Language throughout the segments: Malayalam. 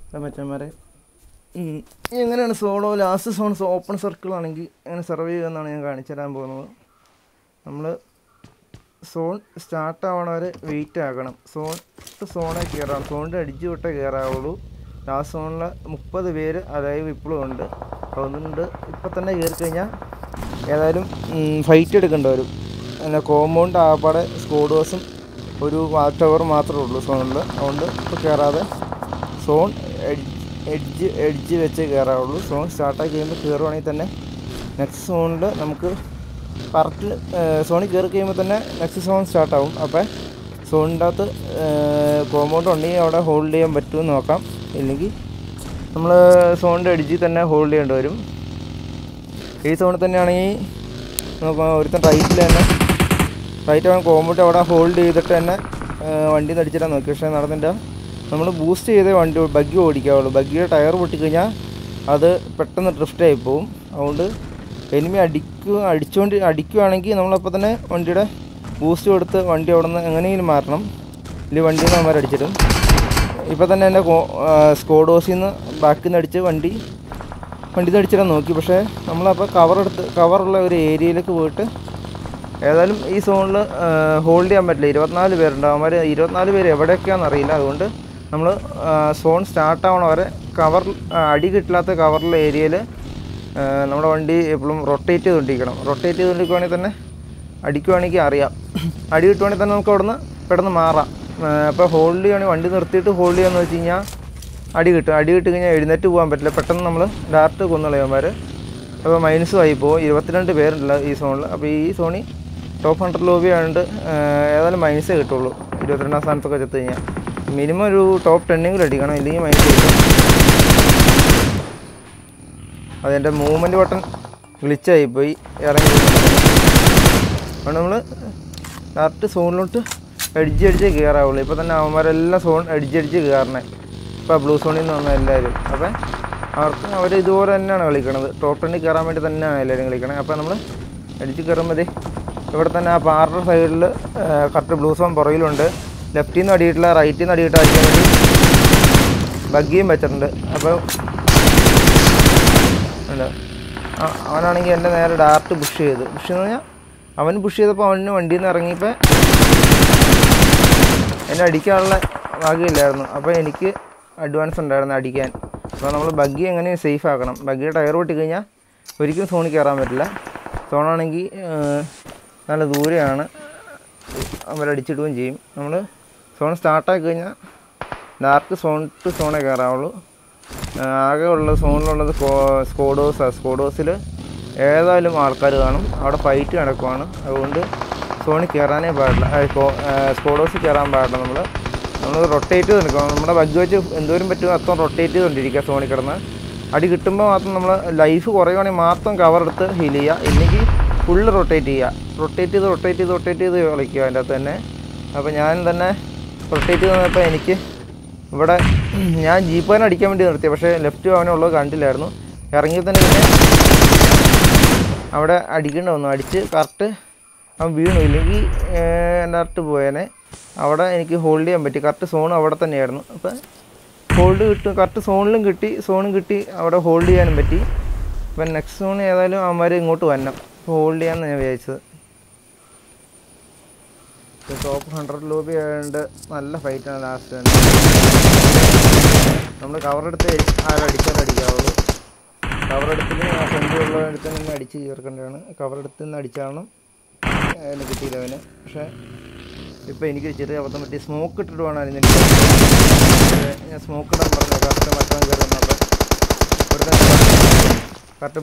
മച്ചന്മാരെ എങ്ങനെയാണ് solo last zone open circle ആണെങ്കിൽ എങ്ങനെ സർവൈവ് ചെയ്യുമെന്നാണ് ഞാൻ കാണിച്ചു തരാൻ പോകുന്നത് നമ്മൾ സോൺ സ്റ്റാർട്ട് ആവണ വരെ വെയിറ്റ് ആക്കണം സോൺ സോണെ കയറാം സോണിൻ്റെ അടിച്ചു വിട്ടേ കയറാവുള്ളൂ ലാസ്റ്റ് സോണിൽ മുപ്പത് പേര് അതായത് ഇപ്പോഴും ഉണ്ട് അതുകൊണ്ട് ഇപ്പം തന്നെ കയറി കഴിഞ്ഞാൽ ഏതായാലും ഫൈറ്റ് എടുക്കേണ്ടി വരും പിന്നെ കോമ്പൗണ്ട് ആപ്പാടെ സ്കോഡേഴ്സും ഒരു വാച്ച് ടവർ മാത്രമേ ഉള്ളൂ സോണിൽ അതുകൊണ്ട് ഇപ്പോൾ കയറാതെ സോൺ എഡ്ജ് എഡ്ജ് വെച്ച് കയറാവുള്ളൂ സോൺ സ്റ്റാർട്ടാക്കി കഴിയുമ്പോൾ കയറുവാണെങ്കിൽ തന്നെ നെക്സ്റ്റ് സോണിൽ നമുക്ക് കറക്റ്റ് സോണിൽ കയറി കഴിയുമ്പോൾ തന്നെ നെക്സ്റ്റ് സോൺ സ്റ്റാർട്ടാവും അപ്പോൾ സോണിൻ്റെ അകത്ത് കോമ്പൗണ്ട് ഉണ്ടെങ്കിൽ അവിടെ ഹോൾഡ് ചെയ്യാൻ പറ്റുമെന്ന് നോക്കാം ഇല്ലെങ്കിൽ നമ്മൾ സോണിൻ്റെ എഡ്ജിൽ തന്നെ ഹോൾഡ് ചെയ്യേണ്ടി വരും ഈ സോണിൽ തന്നെയാണെങ്കിൽ നോക്കാം ഒരുത്തൻ റൈറ്റിൽ തന്നെ റൈറ്റ് അവൻ കോമ്പൗണ്ട് അവിടെ ഹോൾഡ് ചെയ്തിട്ട് തന്നെ വണ്ടി നടിച്ചിട്ടാണ് നോക്കി പക്ഷേ നടന്നില്ല നമ്മൾ ബൂസ്റ്റ് ചെയ്തേ വണ്ടി ബഗ്ഗി ഓടിക്കാവുള്ളൂ ബഗ്ഗിയുടെ ടയർ പൊട്ടിക്കഴിഞ്ഞാൽ അത് പെട്ടെന്ന് ഡ്രിഫ്റ്റ് ആയി പോവും അതുകൊണ്ട് എനിമി അടിക്കുക അടിച്ചുകൊണ്ട് അടിക്കുകയാണെങ്കിൽ നമ്മളപ്പോൾ തന്നെ വണ്ടിയുടെ ബൂസ്റ്റ് കൊടുത്ത് വണ്ടി അവിടെ നിന്ന് എങ്ങനെയെങ്കിലും മാറണം ഇല്ലെങ്കിൽ വണ്ടിയിൽ നിന്ന് അവന്മാർ അടിച്ചിടും ഇപ്പോൾ തന്നെ എൻ്റെ സ്കോഡോസിൽ നിന്ന് ബാക്കിൽ നിന്ന് അടിച്ച് വണ്ടി വണ്ടി നിന്ന് അടിച്ചിടാൻ നോക്കി പക്ഷേ നമ്മളപ്പോൾ കവർ എടുത്ത് കവറുള്ള ഒരു ഏരിയയിലേക്ക് പോയിട്ട് ഏതായാലും ഈ സോണിൽ ഹോൾഡ് ചെയ്യാൻ പറ്റില്ല ഇരുപത്തിനാല് പേരുണ്ട് അവന്മാർ ഇരുപത്തിനാല് പേര് എവിടെയൊക്കെയാണെന്ന് അറിയില്ല അതുകൊണ്ട് നമ്മൾ സോൺ സ്റ്റാർട്ട് ആവണ വരെ കവർ അടി കിട്ടില്ലാത്ത കവറുള്ള ഏരിയയിൽ നമ്മുടെ വണ്ടി എപ്പോഴും റൊട്ടേറ്റ് ചെയ്തുകൊണ്ടിരിക്കണം റൊട്ടേറ്റ് ചെയ്തുകൊണ്ടിരിക്കുവാണെങ്കിൽ തന്നെ അടിക്കുവാണെങ്കിൽ അറിയാം അടി കിട്ടുവാണെങ്കിൽ തന്നെ നമുക്ക് അവിടുന്ന് പെട്ടെന്ന് മാറാം അപ്പോൾ ഹോൾഡ് ചെയ്യുകയാണെങ്കിൽ വണ്ടി നിർത്തിയിട്ട് ഹോൾഡ് ചെയ്യാന്ന് വെച്ച് കഴിഞ്ഞാൽ അടി കിട്ടും അടി കിട്ടി കഴിഞ്ഞാൽ എഴുന്നേറ്റ് പോകാൻ പറ്റില്ല പെട്ടെന്ന് നമ്മൾ ഡയറക്റ്റ് കൊന്നുകളയന്മാർ അപ്പോൾ മൈനസും ആയി പോകും ഇരുപത്തിരണ്ട് പേരുണ്ടല്ലോ ഈ സോണിൽ അപ്പോൾ ഈ സോണി ടോപ്പ് ഹൺഡ്രഡ് ലോബി ആയതുകൊണ്ട് ഏതായാലും മൈനസേ കിട്ടുള്ളൂ ഇരുപത്തിരണ്ടാം സ്ഥാനത്തൊക്കെ ചെത്ത് കഴിഞ്ഞാൽ മിനിമം ഒരു ടോപ്പ് ടെണ്ണെങ്കിലും അടിക്കണം ഇല്ലെങ്കിൽ മൈനസ് കിട്ടും അതെൻ്റെ മൂവ്മെൻറ്റ് ബട്ടൺ ഗ്ലിച്ചായി പോയി ഇറങ്ങി അതുകൊണ്ട് നമ്മൾ ഡയറക്റ്റ് സോണിലോട്ട് അടിച്ച് അടിച്ച് കയറാവുള്ളൂ ഇപ്പോൾ തന്നെ അവന്മാരെല്ലാം സോൺ അടിച്ച് അടിച്ച് കയറണേ ഇപ്പോൾ ബ്ലൂ സോണിൽ നിന്ന് വന്ന എല്ലാവരും അപ്പം അവർക്ക് അവർ ഇതുപോലെ തന്നെയാണ് കളിക്കണത് ടോപ്പ് ടെണ്ണിൽ കയറാൻ വേണ്ടി തന്നെയാണ് എല്ലാവരും കളിക്കണത് അപ്പോൾ നമ്മൾ അടിച്ച് കയറുമ്പോൾ ഇവിടെ തന്നെ ആ പാറിൻ്റെ സൈഡിൽ കറക്റ്റ് ബ്ലൂ സോൺ പുറകിലുണ്ട് ലെഫ്റ്റിൽ നിന്ന് അടിയിട്ടില്ല റൈറ്റിൽ നിന്ന് അടിയിട്ട് അടിക്കാൻ വേണ്ടി ബഗ്ഗിയും വെച്ചിട്ടുണ്ട് അപ്പോൾ ഉണ്ട് ആ, അവനാണെങ്കിൽ എൻ്റെ നേരെ ഡയറക്റ്റ് പുഷ് ചെയ്ത് പുഷ് എന്ന് പറഞ്ഞാൽ അവൻ പുഷ് ചെയ്തപ്പോൾ അവന് വണ്ടിയിൽ നിന്ന് ഇറങ്ങിയപ്പോൾ എന്നെ അടിക്കാനുള്ള ഭാഗ്യമില്ലായിരുന്നു അപ്പോൾ എനിക്ക് അഡ്വാൻസ് ഉണ്ടായിരുന്നു അടിക്കാൻ അപ്പോൾ നമ്മൾ ബഗ്ഗി എങ്ങനെ സേഫ് ആക്കണം ബഗ്ഗിയുടെ ടയർ പൊട്ടി കഴിഞ്ഞാൽ ഒരിക്കലും സോണിൽ കയറാൻ പറ്റില്ല സോണാണെങ്കിൽ നല്ല ദൂരെയാണ് അവരടിച്ചിടുകയും ചെയ്യും നമ്മൾ സോൺ സ്റ്റാർട്ടാക്കി കഴിഞ്ഞാൽ ഡയറക്റ്റ് സോൺ ടു സോണേ കയറാവുള്ളൂ ആകെ ഉള്ള സോണിലുള്ളത് സ്കോഡോസാണ് സ്കോഡോസിൽ ഏതായാലും ആൾക്കാർ കാണും അവിടെ ഫൈറ്റ് നടക്കുവാണ് അതുകൊണ്ട് സോണിൽ കയറാനേ പാടില്ല സ്കോഡോസിൽ കയറാൻ പാടില്ല നമ്മൾ നമ്മൾ റൊട്ടേറ്റ് ചെയ്ത് നിൽക്കണം നമ്മുടെ ബഗ് വെച്ച് എന്തോരം പറ്റുമോ അത്രയും റൊട്ടേറ്റ് ചെയ്തുകൊണ്ടിരിക്കുക സോണിൽ കിടന്ന് അടി കിട്ടുമ്പോൾ മാത്രം നമ്മൾ ലൈഫ് കുറയുവാണെങ്കിൽ മാത്രം കവർ എടുത്ത് ഹീൽ ചെയ്യുക ഇല്ലെങ്കിൽ ഫുള്ള് റൊട്ടേറ്റ് ചെയ്യുക റൊട്ടേറ്റ് ചെയ്ത് റൊട്ടേറ്റ് ചെയ്ത് റൊട്ടേറ്റ് ചെയ്ത് കളിക്കുക അതിൻ്റെ അകത്ത് തന്നെ അപ്പോൾ ഞാൻ തന്നെ റൊട്ടേറ്റ് ചെയ്ത് നിന്നപ്പോൾ എനിക്ക് ഇവിടെ ഞാൻ ജീപ്പാൻ അടിക്കാൻ വേണ്ടി നിർത്തി പക്ഷേ ലെഫ്റ്റ് അവനുള്ളത് കണ്ടില്ലായിരുന്നു ഇറങ്ങി തന്നെ പിന്നെ അവിടെ അടിക്കേണ്ടി വന്നു അടിച്ച് കറക്റ്റ് അവൻ വീണു ഇല്ലെങ്കിൽ ഡയറക്റ്റ് പോയേനെ അവിടെ എനിക്ക് ഹോൾഡ് ചെയ്യാൻ പറ്റി കറക്റ്റ് സോൺ അവിടെ തന്നെയായിരുന്നു അപ്പം ഹോൾഡ് കിട്ടും കറക്റ്റ് സോണിലും കിട്ടി സോണും കിട്ടി അവിടെ ഹോൾഡ് ചെയ്യാനും പറ്റി അപ്പം നെക്സ്റ്റ് സോൺ ഏതായാലും അവന്മാർ ഇങ്ങോട്ട് വരണം ഹോൾഡ് ചെയ്യാമെന്ന് ഞാൻ വിചാരിച്ചത് ടോപ്പ് ഹൺഡ്രഡ് ലോബി ആയതുകൊണ്ട് നല്ല ഫൈറ്റാണ് ലാസ്റ്റ് നമ്മൾ കവറെടുത്ത് ആരടിച്ചാൽ അടിക്കാവുള്ളൂ കവറെടുത്തിന് ആ ഫ്രണ്ടിലുള്ള അടുത്ത് നിന്ന് അടിച്ച് ചേർക്കേണ്ടതാണ് കവറെടുത്ത് നിന്ന് അടിച്ചാണ് അതിന് കിട്ടിയില്ല അവന് പക്ഷേ ഇപ്പോൾ എനിക്ക് ചെറിയ അബദ്ധം പറ്റി സ്മോക്ക് ഇട്ടിട്ട് വേണം അതിന് എനിക്ക് പക്ഷേ ഞാൻ സ്മോക്ക് ഇടാൻ പറഞ്ഞു കറക്റ്റ് മറ്റവൻ കയറി വന്നപ്പോൾ കറക്റ്റ്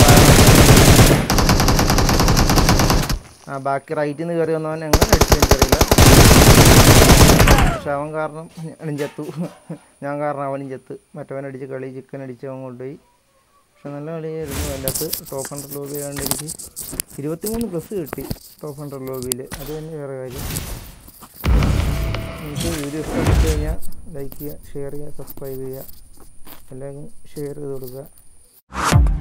ആ ബാക്കി റൈറ്റിൽ നിന്ന് കയറി വന്നവൻ എങ്ങനെ അടിച്ചു എനിക്കറിയില്ല പക്ഷെ അവൻ കാരണം ഞാനും ചത്തു ഞാൻ കാരണം അവനും ചത്ത് മറ്റവൻ അടിച്ച് കളി ചിക്കൻ അടിച്ച് അവൻ കൊണ്ടുപോയി പക്ഷെ നല്ല കളിയായിരുന്നു അതിൻ്റെ അകത്ത് ടോപ്പ് ഹൺഡ്രഡ് ലോബി ആയതുകൊണ്ട് എനിക്ക് ഇരുപത്തിമൂന്ന് പ്ലസ് കിട്ടി ടോപ്പ് ഹൺഡ്രഡ് ലോബിയിൽ അത് തന്നെ വേറെ കാര്യം എനിക്ക് വീഡിയോ ഇഷ്ടപ്പെട്ട് കഴിഞ്ഞാൽ ലൈക്ക് ചെയ്യുക ഷെയർ ചെയ്യുക സബ്സ്ക്രൈബ് ചെയ്യുക എല്ലാവരും ഷെയർ ചെയ്ത് കൊടുക്കുക